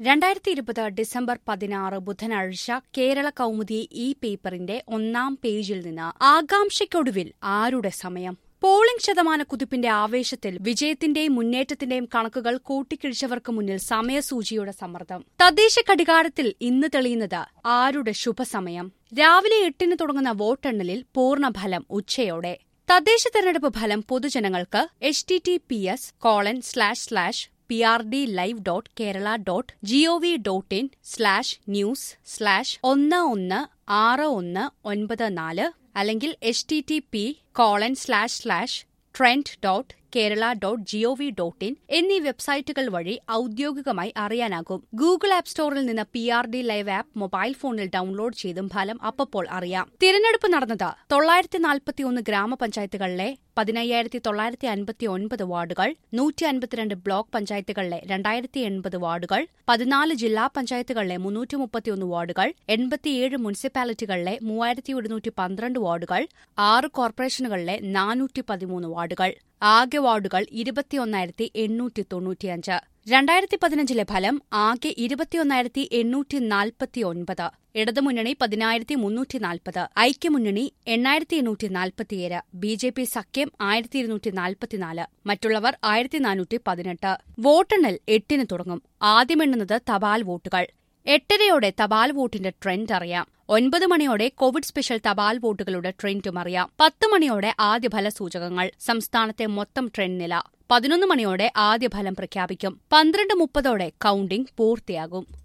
രണ്ടായിരത്തി ഇരുപത് ഡിസംബർ പതിനാറ് ബുധനാഴ്ച കേരള കൗമുദി ഈ പേപ്പറിന്റെ ഒന്നാം പേജിൽ നിന്ന് ആകാംക്ഷയ്ക്കൊടുവിൽ ആരുടെ സമയം പോളിംഗ് ശതമാന കുതിപ്പിന്റെ ആവേശത്തിൽ വിജയത്തിന്റെയും മുന്നേറ്റത്തിന്റെയും കണക്കുകൾ കൂട്ടിക്കിഴിച്ചവർക്ക് മുന്നിൽ സമയസൂചിയുടെ സമ്മർദ്ദം തദ്ദേശ ഘടികാരത്തിൽ ഇന്ന് തെളിയുന്നത് ആരുടെ ശുഭസമയം രാവിലെ എട്ടിന് തുടങ്ങുന്ന വോട്ടെണ്ണലിൽ പൂർണ്ണഫലം ഉച്ചയോടെ തദ്ദേശ തെരഞ്ഞെടുപ്പ് ഫലം പൊതുജനങ്ങൾക്ക് H T T P S colon slash slash P R D live dot Kerala dot G O V dot in slash news slash ഒന്ന് ഒന്ന് ആറ് ഒന്ന് ഒൻപത് നാല് അല്ലെങ്കിൽ H T T P colon slash slash trend dot Kerala dot G O V dot in എന്നീ വെബ്സൈറ്റുകൾ വഴി ഔദ്യോഗികമായി അറിയാനാകും ഗൂഗിൾ ആപ്പ് സ്റ്റോറിൽ നിന്ന് P R D live app mobile ഫോണിൽ ഡൌൺലോഡ് ചെയ്തും ഫലം അപ്പോൾ അറിയാം തിരഞ്ഞെടുപ്പ് നടന്നത് തൊള്ളായിരത്തി നാൽപ്പത്തിയൊന്ന് ഗ്രാമപഞ്ചായത്തുകളിലെ പതിനയ്യായിരത്തി തൊള്ളായിരത്തി അൻപത്തി ഒൻപത് വാർഡുകൾ നൂറ്റി അൻപത്തിരണ്ട് ബ്ലോക്ക് പഞ്ചായത്തുകളിലെ രണ്ടായിരത്തി എൺപത് വാർഡുകൾ പതിനാല് ജില്ലാ പഞ്ചായത്തുകളിലെ മുന്നൂറ്റി മുപ്പത്തിയൊന്ന് വാർഡുകൾ എൺപത്തിയേഴ് മുനിസിപ്പാലിറ്റികളിലെ മൂവായിരത്തി ഒരുന്നൂറ്റി പന്ത്രണ്ട് വാർഡുകൾ ആറ് കോർപ്പറേഷനുകളിലെ നാനൂറ്റി പതിമൂന്ന് വാർഡുകൾ ആകെ വാർഡുകൾ ഇരുപത്തിയൊന്നായിരത്തി എണ്ണൂറ്റി തൊണ്ണൂറ്റിയഞ്ച് രണ്ടായിരത്തി പതിനഞ്ചിലെ ഫലം ആകെ ഇരുപത്തിയൊന്നായിരത്തി എണ്ണൂറ്റി നാൽപ്പത്തിയൊൻപത് ഇടതുമുന്നണി പതിനായിരത്തി മുന്നൂറ്റി നാൽപ്പത് ഐക്യമുന്നണി എണ്ണായിരത്തി എണ്ണൂറ്റി നാൽപ്പത്തിയേഴ് ബി ജെ പി സഖ്യം ആയിരത്തി ഇരുന്നൂറ്റി നാൽപ്പത്തിനാല് മറ്റുള്ളവർ ആയിരത്തി നാനൂറ്റി പതിനെട്ട് വോട്ടെണ്ണൽ എട്ടിന് തുടങ്ങും ആദ്യമെണ്ണുന്നത് തപാൽ വോട്ടുകൾ എട്ടരയോടെ തപാൽ വോട്ടിന്റെ ട്രെൻഡ് അറിയാം ഒൻപത് മണിയോടെ കോവിഡ് സ്പെഷ്യൽ തപാൽ വോട്ടുകളുടെ ട്രെൻഡും അറിയാം പത്ത് മണിയോടെ ആദ്യ ഫലസൂചകങ്ങൾ സംസ്ഥാനത്തെ മൊത്തം ട്രെൻഡ് നില പതിനൊന്ന് മണിയോടെ ആദ്യ ഫലം പ്രഖ്യാപിക്കും പന്ത്രണ്ട് മുപ്പതോടെ കൌണ്ടിംഗ് പൂർത്തിയാകും